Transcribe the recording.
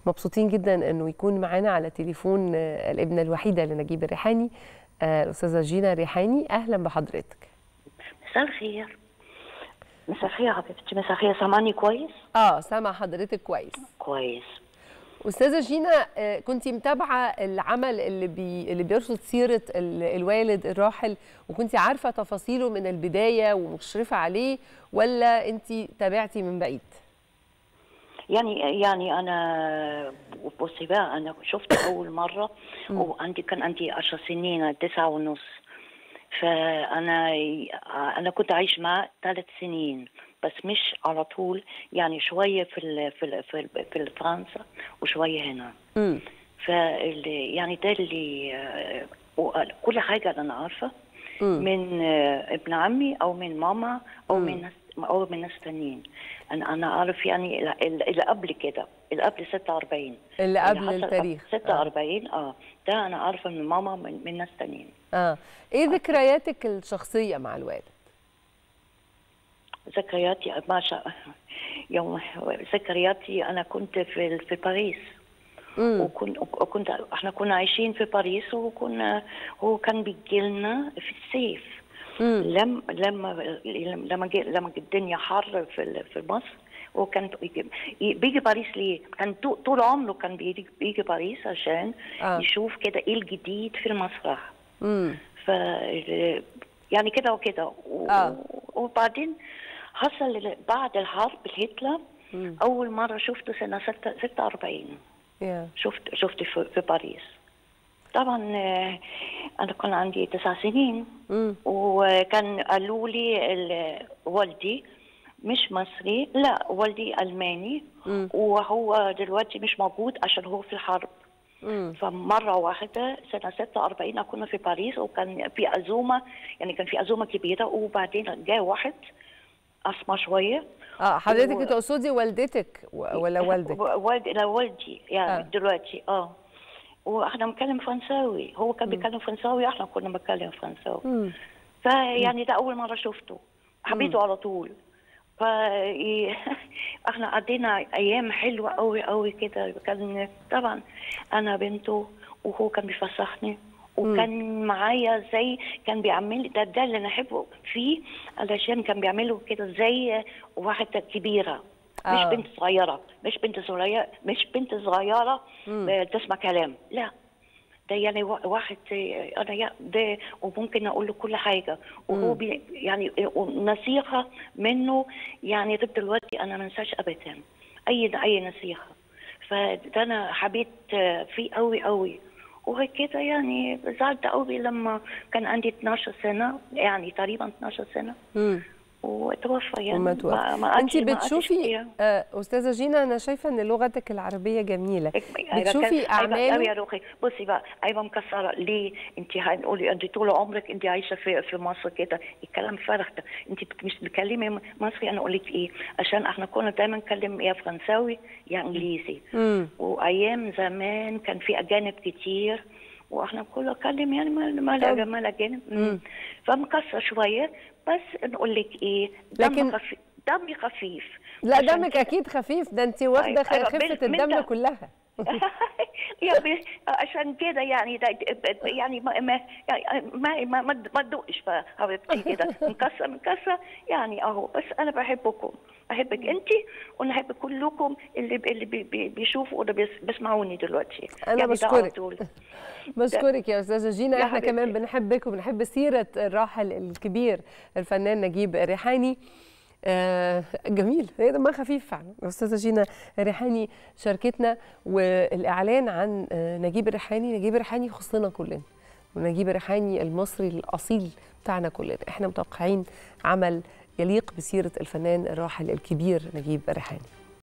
مبسوطين جدا انه يكون معانا على تليفون آه، الابنه الوحيده لنجيب الريحاني آه، الاستاذه جينا الريحاني اهلا بحضرتك مساء الخير مساء الخير يا حبيبتي مساء الخير سامعني كويس اه سامع حضرتك كويس كويس استاذه جينا آه، كنت متابعه العمل اللي بي اللي بيرصد سيره ال- الوالد الراحل وكنت عارفه تفاصيله من البدايه ومشرفه عليه ولا انت تابعتي من بعيد يعني يعني انا بصي بقى انا شفته اول مره وعندي كان عندي 10 سنين تسعة ونص فانا انا كنت عايش معاه ثلاث سنين بس مش على طول يعني شويه في ال في ال في, ال في فرنسا وشويه هنا امم ف يعني ده اللي آه، وقال- كل حاجه اللي انا عارفه مم. من آه، ابن عمي او من ماما او مم. من ناس او من ناس تانيين انا انا اعرف يعني ال- ال- اللي قبل كده اللي قبل 46 اللي قبل حصل التاريخ 46 اه ده انا عارفه من ماما من, من ناس تانيين اه ايه ذكرياتك الشخصيه مع الوالد ذكرياتي ما شاء يوم ذكرياتي انا كنت في في باريس امم وكنت وكنت احنا كنا عايشين في باريس وكنا هو كان بيجي لنا في الصيف امم لما لما لما جي لما جه الدنيا حر في ال- في مصر هو كان بيجي, بيجي باريس ليه؟ كان طو- طول عمره كان بيجي, بيجي باريس عشان آه. يشوف كده ايه الجديد في المسرح امم ف يعني كده وكده و... آه. وبعدين حصل بعد الحرب هتلر مم. اول مره شفته سنه 46 يا شفت شفت في, في باريس طبعا آه، انا كان عندي تسع سنين امم وكان قالوا لي ال- والدي مش مصري لا والدي الماني مم. وهو دلوقتي مش موجود عشان هو في الحرب امم فمرة واحدة سنة 46 كنا في باريس وكان في عزومة يعني كان في عزومة كبيرة وبعدين جاء واحد أسمر شوية اه حضرتك و- تقصدي والدتك و- ولا والدك والد لا والدي يعني آه. آه. دلوقتي اه واحنا بنتكلم فرنساوي هو كان بيتكلم فرنساوي احنا كنا بنتكلم فرنساوي امم فيعني ده اول مره شفته حبيته على طول ف احنا قضينا ايام حلوه قوي قوي كده كان طبعا انا بنته وهو كان بيفسحني وكان معايا زي كان بيعمل ده ده اللي انا احبه فيه علشان كان بيعملوا كده زي واحده كبيره مش آه. بنت صغيره مش بنت صغيره مش بنت صغيره آه، تسمع كلام لا ده يعني وا- واحد آه، انا يا- ده وممكن اقول له كل حاجه وهو بي يعني آه، نصيحه منه يعني لغايه دلوقتي انا ما انساش ابدا اي اي نصيحه فده انا حبيت آه، فيه قوي قوي وغير كده يعني زعلت قوي لما كان عندي 12 سنه يعني تقريبا 12 سنه امم وتوفى يعني وما توفى ما- ما انت قعدش- ما قعدش بتشوفي فيها. آه استاذه جينا انا شايفه ان لغتك العربيه جميله بتشوفي ايوه يا اعماله روحي بصي بقى ايوه مكسره ليه انت هنقولي انت طول عمرك انت عايشه في في مصر كده الكلام فارغ ده انت بت- مش بتكلمي مصري انا اقول لك ايه عشان احنا كنا دايما نتكلم يا فرنساوي يا انجليزي امم وايام زمان كان في اجانب كتير واحنا كله اتكلم يعني ما ما طب. لا ما الاجانب مم. فمكسر شويه بس نقول لك ايه لكن- دم خفيف دمي خفيف لا عشان دمك كده. اكيد خفيف ده انت واخده أيوة، أيوة، خفه بال- الدم من- كلها يا بي- عشان كده يعني ده يعني ما ما يعني ما ما ما ما تدقش بقى حبيبتي كده مكسر مكسر يعني اهو بس انا بحبكم بحبك انت وانا بحب كلكم اللي اللي بي- بي- بيشوفوا ولا بيس- بيسمعوني دلوقتي أنا يعني ده على بشكرك. طول. بشكرك يا استاذه جينا يا احنا كمان حبيبتي. بنحبك وبنحب سيره الراحل الكبير الفنان نجيب ريحاني آه جميل هي دمها خفيف فعلا استاذه جينا ريحاني شاركتنا والاعلان عن آه نجيب الريحاني نجيب الريحاني يخصنا كلنا ونجيب الريحاني المصري الاصيل بتاعنا كلنا احنا متوقعين عمل يليق بسيره الفنان الراحل الكبير نجيب الريحاني